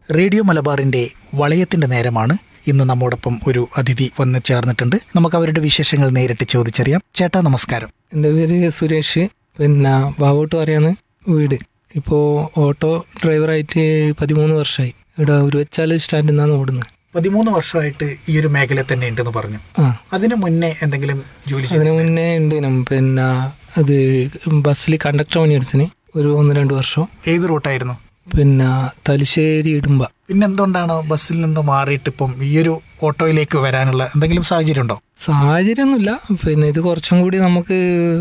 Radio മലബാറിന്റെ വളയത്തിന്റെ നേരമാണ് ഇന്ന് നമ്മോടൊപ്പം ഒരു അതിഥി വന്ന് ചേർന്നിട്ടുണ്ട് നമുക്ക് അവരുടെ വിശേഷങ്ങൾ നേരിട്ട് ചോദിച്ചറിയാം ചേട്ടാ നമസ്കാരം എൻ്റെ പേര് സുരേഷ് പിന്നെ ബാവോട്ട് പറയാന്ന് വീട് ഇപ്പോൾ ഓട്ടോ ഡ്രൈവറായിട്ട് പതിമൂന്ന് വർഷമായി ഇവിടെ ഒരു വെച്ചാൽ സ്റ്റാൻഡിൽ നിന്നാണ് ഓടുന്നത് പതിമൂന്ന് വർഷമായിട്ട് ഈ ഒരു മേഖല തന്നെ ഉണ്ടെന്ന് പറഞ്ഞു ആ അതിനു മുന്നേ എന്തെങ്കിലും ജോലി ചെയ്തു അതിന് മുന്നേ ഉണ്ട് നം- പിന്നെ അത് ബസ്സിൽ കണ്ടക്ടർ പണിയെടുത്തിന് ഒരു ഒന്ന് രണ്ട് വർഷം ഏത് റൂട്ടായിരുന്നു പിന്നെ തലശ്ശേരി ഇടുമ്പ പിന്നെ എന്തുകൊണ്ടാണ് ബസ്സിൽ നിന്ന് മാറിയിട്ട് ഇപ്പം ഈ ഒരു ഓട്ടോയിലേക്ക് വരാനുള്ള എന്തെങ്കിലും സാഹചര്യം ഉണ്ടോ സാഹചര്യമൊന്നുമില്ല പിന്നെ ഇത് കുറച്ചും കൂടി നമുക്ക്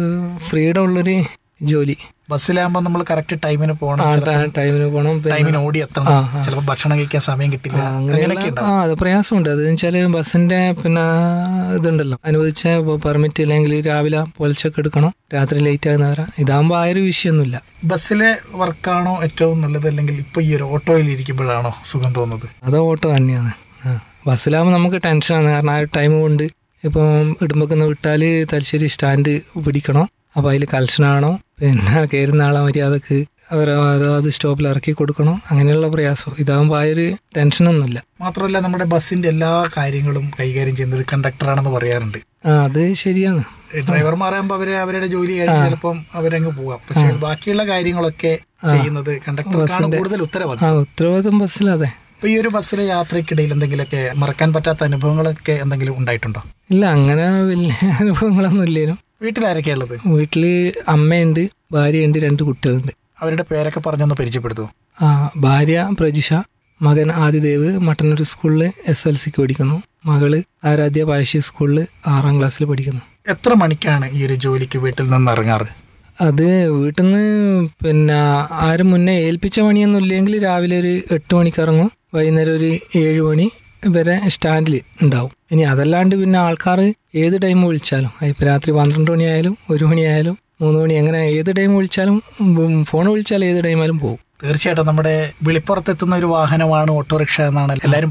ഫ്രീഡം ഉള്ളൊരു ജോലി ബസ്സിലാകുമ്പോൾ നമ്മൾ കറക്റ്റ് ടൈമിന് പോകണം ആ ചിലപ്പോൾ ടൈമിന് പോകണം പിന്നെ ടൈമിന് ഓടി എത്തണം ആ, ആ. ചിലപ്പോൾ ഭക്ഷണം കഴിക്കാൻ സമയം കിട്ടില്ല അങ്ങനെയൊക്കെ അങ്ങനെയുള്ള ഉണ്ടാവും ആ അത് പ്രയാസമുണ്ട് അത് വെച്ചാല് ബസ്സിന്റെ പിന്നെ ഇതുണ്ടല്ലോ അനുവദിച്ച പെർമിറ്റ് ഇല്ലെങ്കിൽ രാവിലെ പൊലച്ചൊക്കെ എടുക്കണം രാത്രി ലേറ്റ് ആകുന്നവരാ ഇതാകുമ്പോൾ ആ ഒരു വിഷയമൊന്നുമില്ല ബസ്സിലെ വർക്കാണോ ഏറ്റവും നല്ലത് അല്ലെങ്കിൽ ഇപ്പൊ ഈ ഒരു ഓട്ടോയിൽ ഇരിക്കുമ്പോഴാണോ സുഖം തോന്നുന്നത് അത് ഓട്ടോ തന്നെയാണ് ആ ബസ്സിലാകുമ്പോൾ നമുക്ക് ടെൻഷനാണ് കാരണം ആ ടൈം കൊണ്ട് ഇപ്പം ഇടുമ്പൊക്കെ വിട്ടാൽ തലശ്ശേരി സ്റ്റാൻഡ് പിടിക്കണം അപ്പോൾ അതിൽ കലക്ഷനാണോ പിന്നെ കയറുന്ന ആളെ മര്യാദക്ക് അവരെ അതാത് സ്റ്റോപ്പിൽ ഇറക്കി കൊടുക്കണം അങ്ങനെയുള്ള പ്രയാസം ഇതാകുമ്പോൾ ആ ഒരു ടെൻഷനൊന്നുമില്ല മാത്രമല്ല നമ്മുടെ ബസ്സിന്റെ എല്ലാ കാര്യങ്ങളും കൈകാര്യം ചെയ്യുന്നത് കണ്ടക്ടറാണെന്ന് പറയാറുണ്ട് ആ അത് ശരിയാണ് ഡ്രൈവർമാരാകുമ്പോൾ അവര് അവരുടെ ജോലി കഴിഞ്ഞ് ചിലപ്പം അവരങ്ങ് പോവാം പക്ഷെ ബാക്കിയുള്ള കാര്യങ്ങളൊക്കെ ചെയ്യുന്നത് കണ്ടക്ടർക്കാണ് കൂടുതൽ ഉത്തരവാദിത്വം ആ ഉത്തരവാദിത്വം ബസ്സിലതെ ഇപ്പൊ ഈ ഒരു ബസ്സിലെ യാത്രക്കിടയിൽ എന്തെങ്കിലുമൊക്കെ മറക്കാൻ പറ്റാത്ത അനുഭവങ്ങളൊക്കെ എന്തെങ്കിലും ഉണ്ടായിട്ടുണ്ടോ ഇല്ല അങ്ങനെ വലിയ അനുഭവങ്ങളൊന്നും ഇല്ലേനു വീട്ടിലാരൊക്കെയാ ഉള്ളത് വീട്ടില് അമ്മയുണ്ട് ഭാര്യയുണ്ട് രണ്ട് കുട്ടികളുണ്ട് അവരുടെ പേരൊക്കെ പറഞ്ഞൊന്ന് പരിചയപ്പെടുത്തുമോ ആ ഭാര്യ പ്രജിഷ മകൻ ആദിദേവ് മട്ടന്നൂർ സ്കൂളിൽ എസ് എൽ സിക്ക് പഠിക്കുന്നു മകള് ആരാധ്യ പഴശ്ശി സ്കൂളിൽ ആറാം ക്ലാസ്സിൽ പഠിക്കുന്നു എത്ര മണിക്കാണ് ഈ ഒരു ജോലിക്ക് വീട്ടിൽ നിന്ന് ഇറങ്ങാറ് അത് വീട്ടിൽ നിന്ന് പിന്നെ ആരും മുന്നേ ഏൽപ്പിച്ച പണിയൊന്നും ഇല്ലെങ്കിൽ രാവിലെ ഒരു എട്ട് മണിക്ക് ഇറങ്ങും വൈകുന്നേരം ഒരു ഏഴ് മണി വരെ സ്റ്റാൻഡിൽ ഉണ്ടാവും ഇനി അതല്ലാണ്ട് പിന്നെ ആൾക്കാർ ഏത് ടൈം വിളിച്ചാലും ഇപ്പം രാത്രി പന്ത്രണ്ട് മണിയായാലും ഒരു മണിയായാലും മൂന്ന് മണി അങ്ങനെ ഏത് ടൈം വിളിച്ചാലും ഫോൺ വിളിച്ചാൽ ഏത് ടൈമായാലും പോകും തീർച്ചയായിട്ടും നമ്മുടെ വിളിപ്പുറത്തെത്തുന്ന ഒരു വാഹനമാണ് ഓട്ടോറിക്ഷ എന്നാണ് എല്ലാവരും